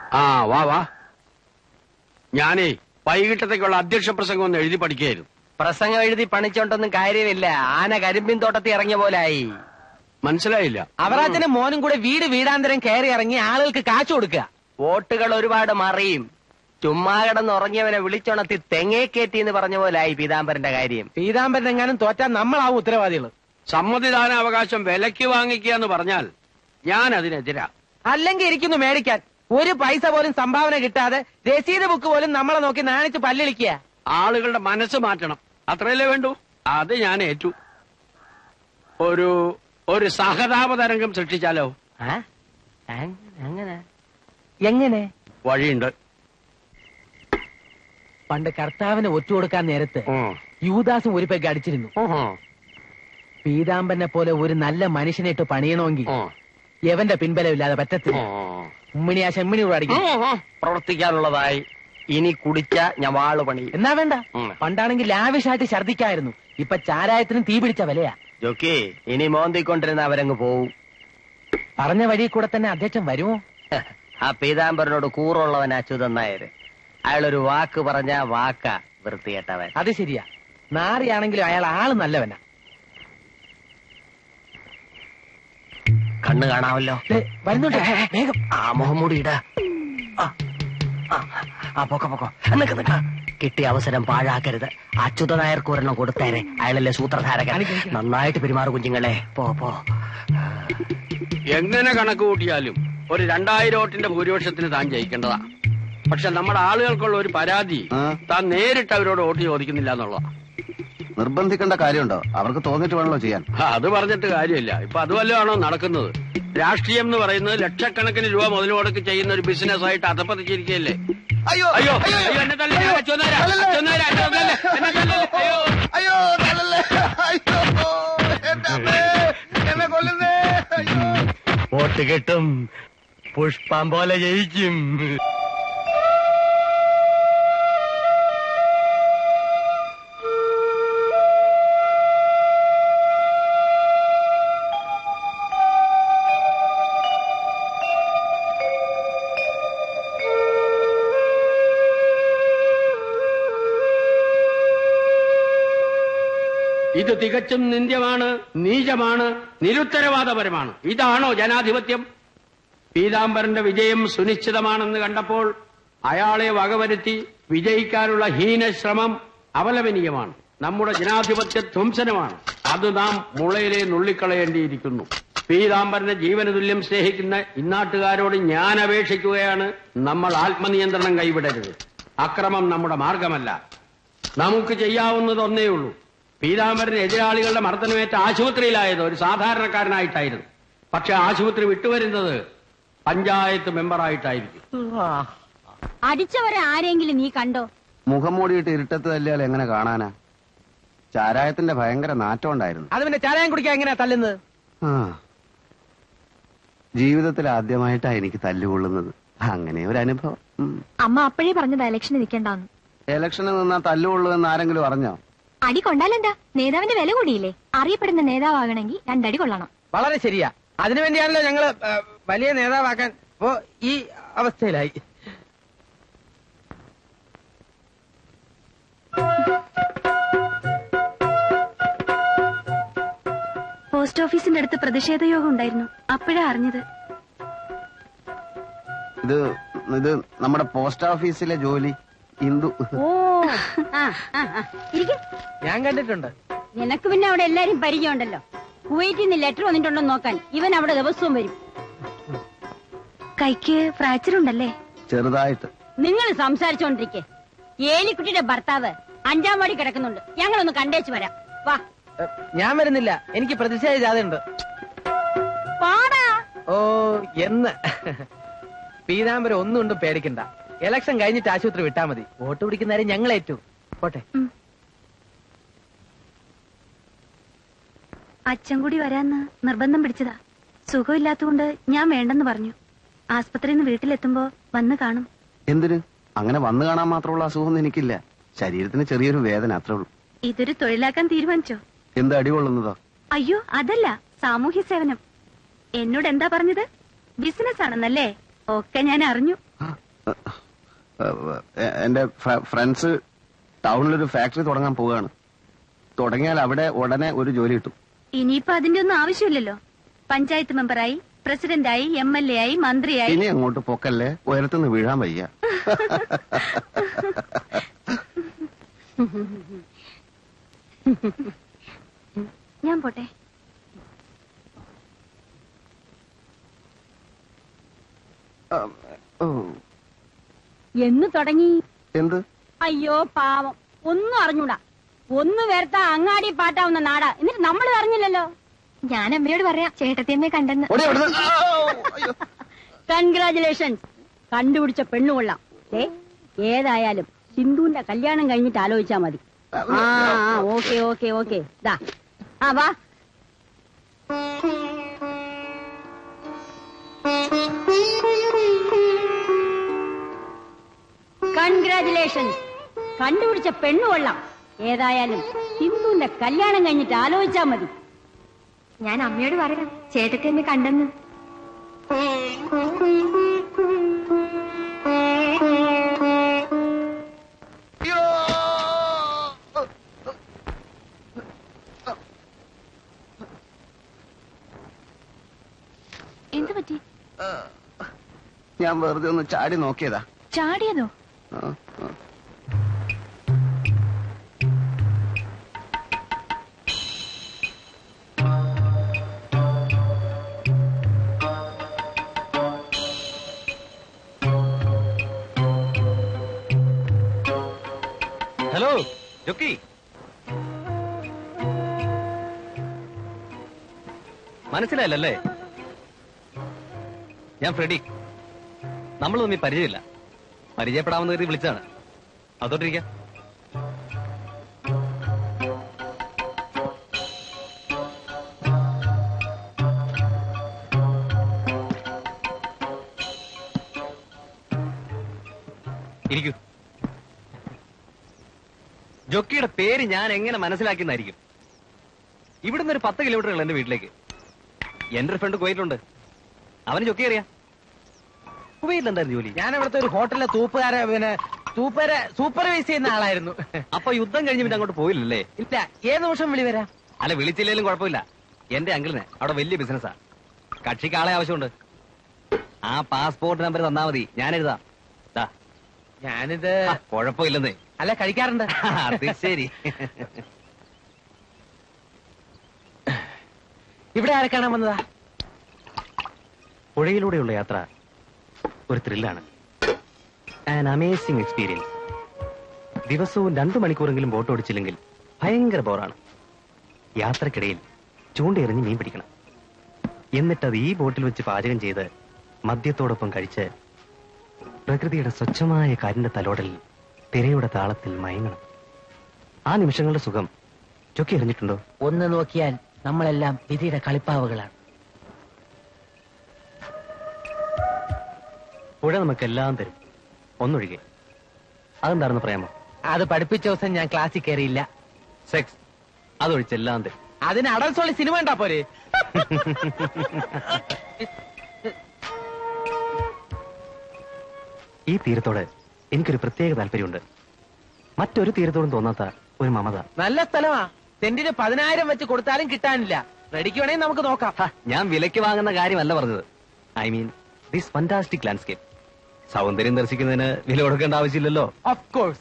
ആ വാ വാ ഞാനേ വൈകിട്ടത്തേക്കുള്ള അധ്യക്ഷ പ്രസംഗം ഒന്ന് എഴുതി പഠിക്കായിരുന്നു പ്രസംഗം എഴുതി പണിച്ചോണ്ടൊന്നും കാര്യമില്ല ആന കരിമ്പിൻ തോട്ടത്തിൽ ഇറങ്ങിയ പോലായി മനസ്സിലായില്ല അവറാച്ചനും മോനും കൂടെ വീട് വീടാന്തരം കയറി ഇറങ്ങി ആളുകൾക്ക് കാശ് കൊടുക്കുക വോട്ടുകൾ ഒരുപാട് മറിയും ചുമ്മാ കിടന്ന് ഉറങ്ങിയവനെ വിളിച്ചുണർത്തി തെങ്ങേ കയറ്റി എന്ന് പറഞ്ഞ പോലായി പീതാംബരന്റെ കാര്യം പീതാംബരൻ എങ്ങാനും തോറ്റാൽ നമ്മളാവും ഉത്തരവാദികൾ സമ്മതിദാനാവകാശം വിലക്ക് വാങ്ങിക്കുക എന്ന് പറഞ്ഞാൽ ഞാൻ അതിനെതിരാ അല്ലെങ്കിൽ ഇരിക്കുന്നു മേടിക്കാൻ ഒരു പൈസ പോലും സംഭാവന കിട്ടാതെ രസീത് ബുക്ക് പോലും നമ്മളെ നോക്കി നാണിച്ച് പല്ലിളിക്കുക ആളുകളുടെ മനസ്സ് മാറ്റണം അത്രയല്ലേ വേണ്ടൂ അത് ഞാൻ ഏറ്റു ഒരു ഒരു സഹതാപ തരംഗം സൃഷ്ടിച്ചാലോ ആ? അങ്- അങ്ങനെ എങ്ങനെ വഴിയുണ്ട് പണ്ട് കർത്താവിന് ഒറ്റുകൊടുക്കാൻ നേരത്ത് ഉം. യൂദാസും ഒരു പെഗ് അടിച്ചിരുന്നു ഉം. പീതാംബരനെ പോലെ ഒരു നല്ല മനുഷ്യനിട്ട് പണിയണമെങ്കിൽ ഉം. എവന്റെ പിൻബലമില്ലാതെ പറ്റത്തില്ല ഉം. ഉമ്മിണി ആ ചെമ്മിണി കൂടെ അടിക്കും പ്രവർത്തിക്കാനുള്ളതായി ഇനി കുടിച്ച ഞവാള് പണി എന്നാ വേണ്ട ഉം. പണ്ടാണെങ്കിൽ ലാവിഷായിട്ട് ഛർദിക്കായിരുന്നു ഇപ്പൊ ചാരായത്തിനും തീ പിടിച്ച വിലയാ ജോക്കി ഇനി മോന്തിക്കൊണ്ടിരുന്ന അവരങ്ങ് പോവും പറഞ്ഞ വഴി കൂടെ തന്നെ അധ്യക്ഷൻ വരുമോ ആ പീതാംബരനോട് കൂറുള്ളവൻ അച്യുതൻ നായര് അയാളൊരു വാക്ക് പറഞ്ഞ വാക്ക വൃത്തികെട്ടവൻ അത് ശരിയാ നാറിയാണെങ്കിലും അയാൾ ആള് നല്ലവനാ കണ്ണു കാണാമല്ലോ ദേ, വരുന്നുണ്ട് വേഗം ആ മുഖംമൂടി ഇട ആ, ആ, ആ പൊക്ക പൊക്കോ നിക്ക നിക്ക കിട്ടിയ അവസരം പാഴാക്കരുത് അച്യുത നായർക്ക് ഒരെണ്ണം കൊടുത്തേരെ അയാളല്ലേ സൂത്രധാരകൻ കാണിക്ക്, കാണിക്ക്. നന്നായിട്ട് പെരുമാറു കുഞ്ഞുങ്ങളെ പോ പോ എങ്ങനെ കണക്ക് കൂട്ടിയാലും ഒരു രണ്ടായിരം വോട്ടിന്റെ ഭൂരിപക്ഷത്തിന് താൻ ജയിക്കേണ്ടതാ പക്ഷെ നമ്മുടെ ആളുകൾക്കുള്ള ഒരു പരാതി ആ. താൻ നേരിട്ട് അവരോട് വോട്ട് ചോദിക്കുന്നില്ല എന്നുള്ളതാ നിർബന്ധിക്കേണ്ട കാര്യമുണ്ടോ അവർക്ക് തോന്നിട്ട് വേണല്ലോ ചെയ്യാൻ ആ, അത് പറഞ്ഞിട്ട് കാര്യമില്ല ഇപ്പൊ അതുവല്ലോ നടക്കുന്നത് രാഷ്ട്രീയം എന്ന് പറയുന്നത് ലക്ഷക്കണക്കിന് രൂപ മുതൽ മുടക്ക് ചെയ്യുന്ന ഒരു ബിസിനസ് ആയിട്ട് അധപ്പതിച്ചിരിക്കുകയല്ലേ അയ്യോ അയ്യോ അയ്യോ എന്നെ തല്ലല്ലേ, അച്ഛനാരാ, അച്ഛനാരാ, എന്നെ തല്ലല്ലേ, എന്നെ തല്ലല്ലേ, അയ്യോ അയ്യോ തലല്ലേ അയ്യോ എന്റെ അമ്മേ എന്നെ കൊല്ലുന്നേ അയ്യോ വോട്ട് കിട്ടും പുഷ്പം പോലെ ജയിക്കും ഇത് തികച്ചും നിന്ദ്യമാണ് നീചമാണ് നിരുത്തരവാദപരമാണ് ഇതാണോ ജനാധിപത്യം പീതാംബരന്റെ വിജയം സുനിശ്ചിതമാണെന്ന് കണ്ടപ്പോൾ അയാളെ വകവരുത്തി വിജയിക്കാനുള്ള ഹീനശ്രമം അപലപനീയമാണ് നമ്മുടെ ജനാധിപത്യ ധ്വംസനമാണ് അത് നാം മുളയിലെ നുള്ളിക്കളയേണ്ടിയിരിക്കുന്നു പീതാംബരനെ ജീവന തുല്യം സ്നേഹിക്കുന്ന ഇന്നാട്ടുകാരോട് ഞാൻ അപേക്ഷിക്കുകയാണ് നമ്മൾ ആത്മനിയന്ത്രണം കൈവിടരുത് അക്രമം നമ്മുടെ മാർഗമല്ല നമുക്ക് ചെയ്യാവുന്നത് ഒന്നേ ഉള്ളൂ പീതാംബരൻ എതിരാളികളുടെ മർദ്ദനമേറ്റ ആശുപത്രിയിലായത് ഒരു സാധാരണക്കാരനായിട്ടായിരുന്നു പക്ഷെ ആശുപത്രി വിട്ടുവരുന്നത് പഞ്ചായത്ത് മെമ്പറായിട്ടായിരിക്കും അടിച്ചവരെ ആരെങ്കിലും നീ കണ്ടോ മുഖം മൂടിയിട്ട് ഇരുട്ടത്ത് തല്ലിയാൽ എങ്ങനെ കാണാനാ ചാരായത്തിന്റെ ഭയങ്കര നാറ്റം ഉണ്ടായിരുന്നു അത് പിന്നെ ചാരായം കുടിക്കാൻ എങ്ങനെയാ തല്ലുന്നത് ആ ജീവിതത്തിൽ ആദ്യമായിട്ടാ എനിക്ക് തല്ലുകൊള്ളുന്നത് അങ്ങനെ ഒരു അനുഭവം ഉം. അമ്മ അപ്പോഴേ പറഞ്ഞതാ ഇലക്ഷന് നിൽക്കണ്ടാന്ന് ഇലക്ഷന് നിന്നാ തല്ലുകൊള്ളുമെന്ന് ആരെങ്കിലും അറിഞ്ഞോ അടി കൊണ്ടാലെന്താ നേതാവിന്റെ വില കൂടിയില്ലേ അറിയപ്പെടുന്ന നേതാവാകണമെങ്കിൽ രണ്ടടി കൊള്ളണം വളരെ ശരിയാ അതിനുവേണ്ടിയാണല്ലോ ഞങ്ങള് ആ, വലിയ നേതാവാക്കാൻ ഇപ്പോ ഈ അവസ്ഥയിലായി പോസ്റ്റ് ഓഫീസിന്റെ അടുത്ത് പ്രതിഷേധ യോഗം ഉണ്ടായിരുന്നു അപ്പോഴാ അറിഞ്ഞത് ഇത് ഇത് നമ്മുടെ പോസ്റ്റ് ഓഫീസിലെ ജോലി ഹിന്ദു ഓ ആ ആ ആ. ഇരിക്ക്. ഞാൻ കണ്ടിട്ടുണ്ട് നിനക്ക് പിന്നെ അവിടെ എല്ലാരും പരിചയമുണ്ടല്ലോ കുവൈറ്റിൽ നിന്ന് ലെറ്റർ വന്നിട്ടുണ്ടോ നോക്കാൻ ഇവൻ അവിടെ ദിവസവും വരും കൈക്ക് ഫ്രാക്ചർ ഉണ്ടല്ലേ ചെറുതായിട്ട് നിങ്ങൾ സംസാരിച്ചോണ്ടിരിക്കെ ഏലിക്കുട്ടിയുടെ ഭർത്താവ് അഞ്ചാം വാടി കിടക്കുന്നുണ്ട് ഞങ്ങളൊന്ന് കണ്ടേച്ചു വരാം വാ ഏ, ഞാൻ വരുന്നില്ല എനിക്ക് പ്രതിഷേധ ജാഥയുണ്ട് പാടാ ഓ എന്ന് പീതാംബരം ഒന്നും കൊണ്ടും പേടിക്കണ്ട ഇലക്ഷൻ കഴിഞ്ഞിട്ട് ആശുപത്രി വിട്ടാ മതി വോട്ട് പിടിക്കുന്നവരെ ഞങ്ങൾ ഏറ്റു പോട്ടെ അച്ഛൻ കൂടി വരാന്ന് നിർബന്ധം പിടിച്ചതാ സുഖമില്ലാത്തതുകൊണ്ട് ഞാൻ വേണ്ടെന്ന് പറഞ്ഞു ആസ്പത്രിയിൽ നിന്ന് വീട്ടിലെത്തുമ്പോ വന്ന് കാണും എന്തിന് അങ്ങനെ വന്നു കാണാൻ മാത്രമുള്ള അസുഖമൊന്നും എനിക്കില്ല ശരീരത്തിന് ചെറിയൊരു വേദന അത്രേ ഉള്ളൂ ഇതൊരു തൊഴിലാക്കാൻ തീരുമാനിച്ചോ എന്ത് അടികൊള്ളുന്നതോ അയ്യോ അതല്ല സാമൂഹ്യ സേവനം എന്നോട് എന്താ പറഞ്ഞത് ബിസിനസ് ആണെന്നല്ലേ ഒക്കെ ഞാൻ അറിഞ്ഞു ആ, എ- എന്റെ ഫ്ര- ഫ്രണ്ട്സ് ടൗണിലൊരു ഫാക്ടറി തുടങ്ങാൻ പോവുകയാണ് തുടങ്ങിയാൽ അവിടെ ഉടനെ ഒരു ജോലി കിട്ടും ഇനിയിപ്പോ അതിന്റെ ഒന്നും ആവശ്യമില്ലല്ലോ പഞ്ചായത്ത് മെമ്പറായി പ്രസിഡന്റായി എം എൽ എ ആയി മന്ത്രിയായി ഇനി അങ്ങോട്ട് പൊക്കല്ലേ ഉയരത്തുനിന്ന് വീഴാൻ വയ്യ ഞാൻ പോട്ടെ ഉം, ഓ, എന്ന് തുടങ്ങി എന്ത് അയ്യോ പാവം ഒന്നും അറിഞ്ഞൂടാ ഒന്ന് വേർത്ത അങ്ങാടി പാട്ടാവുന്ന നാടാ എന്നിട്ട് നമ്മൾ അറിഞ്ഞില്ലല്ലോ ഞാൻ അമ്മയോട് പറയാം ചേട്ടത്തിയമ്മയെ കണ്ടെന്ന് ഓടി അവിടുന്ന്. ആ, അയ്യോ. കൺഗ്രാചുലേഷൻസ് കണ്ടുപിടിച്ച പെണ്ണു കൊള്ളാം ഏ ഏതായാലും സിന്ധുവിന്റെ കല്യാണം കഴിഞ്ഞിട്ട് ആലോചിച്ചാ മതി ആ ആ ഓക്കെ ഓക്കെ ഓക്കെ ദാ ആ വാ കൺഗ്രാചുലേഷൻസ് കണ്ടുപിടിച്ച പെണ്ണു കൊള്ളാം ഏതായാലും സിന്ധുവിന്റെ കല്യാണം കഴിഞ്ഞിട്ട് ആലോചിച്ചാ മതി ഞാൻ അമ്മയോട് പറയാം ചേട്ടത്തിയമ്മയെ കണ്ടെന്ന് എന്തു പറ്റി ഞാൻ വെറുതെ ഒന്ന് ചാടി നോക്കിയതാ ചാടിയതോ ആ, ആ. ഹലോ ജോക്കി മനസ്സിലായില്ലല്ലേ ഞാൻ ഫ്രെഡി നമ്മൾ തമ്മിൽ പരിചയമില്ല പരിചയപ്പെടാമെന്ന് കരുതി വിളിച്ചതാണ് അതോട്ടിരിക്കാം ഇരിക്കൂ ജോക്കിയുടെ പേര് ഞാൻ എങ്ങനെ മനസ്സിലാക്കിയെന്നായിരിക്കും ഇവിടുന്ന് ഒരു പത്ത് കിലോമീറ്റർ ഉള്ളു എന്റെ വീട്ടിലേക്ക് എന്റെ ഒരു ഫ്രണ്ട് കുവൈറ്റിലുണ്ട് അവന് ജോക്കി അറിയാം കുവൈറ്റിൽ എന്തായിരുന്നു ജോലി ഞാൻ ഇവിടുത്തെ ഒരു ഹോട്ടലിലെ തൂപ്പുകാരെ പിന്നെ തൂപ്പരെ സൂപ്പർവൈസ് ചെയ്യുന്ന ആളായിരുന്നു അപ്പൊ യുദ്ധം കഴിഞ്ഞ് പിന്നെ അങ്ങോട്ട് പോയില്ലല്ലേ ഇല്ല ഏത് നിമിഷം വിളി വരാം അല്ല വിളിച്ചില്ലേലും കുഴപ്പമില്ല എന്റെ അങ്കിളിന് അവിടെ വലിയ ബിസിനസ്സാ കക്ഷിക്ക് ആളെ ആവശ്യമുണ്ട് ആ പാസ്പോർട്ട് നമ്പർ തന്നാ മതി ഞാൻ എഴുതാം ദാ, ഞാനിത് ആ, കുഴപ്പമില്ലെന്നേ അല്ല കഴിക്കാറുണ്ട് അത് ശരി ഇവിടെ ആരെ കാണാൻ വന്നതാ പുഴയിലൂടെയുള്ള യാത്ര ഒരു ത്രില്ലാണ് ആൻ അമേസിംഗ് എക്സ്പീരിയൻസ് ദിവസവും രണ്ടു മണിക്കൂറെങ്കിലും ബോട്ട് ഓടിച്ചില്ലെങ്കിൽ ഭയങ്കര ബോറാണ് യാത്രക്കിടയിൽ ചൂണ്ടയെറിഞ്ഞ് മീൻ പിടിക്കണം എന്നിട്ടത് ഈ ബോട്ടിൽ വെച്ച് പാചകം ചെയ്ത് മദ്യത്തോടൊപ്പം കഴിച്ച് പ്രകൃതിയുടെ സ്വച്ഛമായ കാറ്റിന്റെ തലോടലിൽ തിരയുടെ താളത്തിൽ മയങ്ങണം ആ നിമിഷങ്ങളുടെ സുഖം ചൊക്കി എറിഞ്ഞിട്ടുണ്ടോ ഒന്ന് നോക്കിയാൽ നമ്മളെല്ലാം വിധിയുടെ കളിപ്പാവകളാണ് പുഴ നമുക്കെല്ലാം തരും ഒന്നൊഴികെ അതെന്താണെന്ന് പറയാമോ അത് പഠിപ്പിച്ച ദിവസം ഞാൻ ക്ലാസ്സിൽ കയറിയില്ല സെക്സ് അതൊഴിച്ചെല്ലാം തരും അതിന് അടൽസോളി സിനിമ ഉണ്ടാ പോരെ ഈ തീരത്തോട് എനിക്കൊരു പ്രത്യേക താല്പര്യമുണ്ട് മറ്റൊരു തീരത്തോടും തോന്നാത്ത ഒരു മമത നല്ല സ്ഥലമാ സെന്റിന് പതിനായിരം വെച്ച് കൊടുത്താലും കിട്ടാനില്ല റെഡിക്ക് വേണമെങ്കിൽ നമുക്ക് നോക്കാം ഹ, ഞാൻ വിലയ്ക്ക് വാങ്ങുന്ന കാര്യമല്ല പറഞ്ഞത് I mean this fantastic landscape സൗന്ദര്യം ദർശിക്കുന്നതിന് വില കൊടുക്കേണ്ട ആവശ്യമില്ലല്ലോ ഓഫ് കോഴ്സ്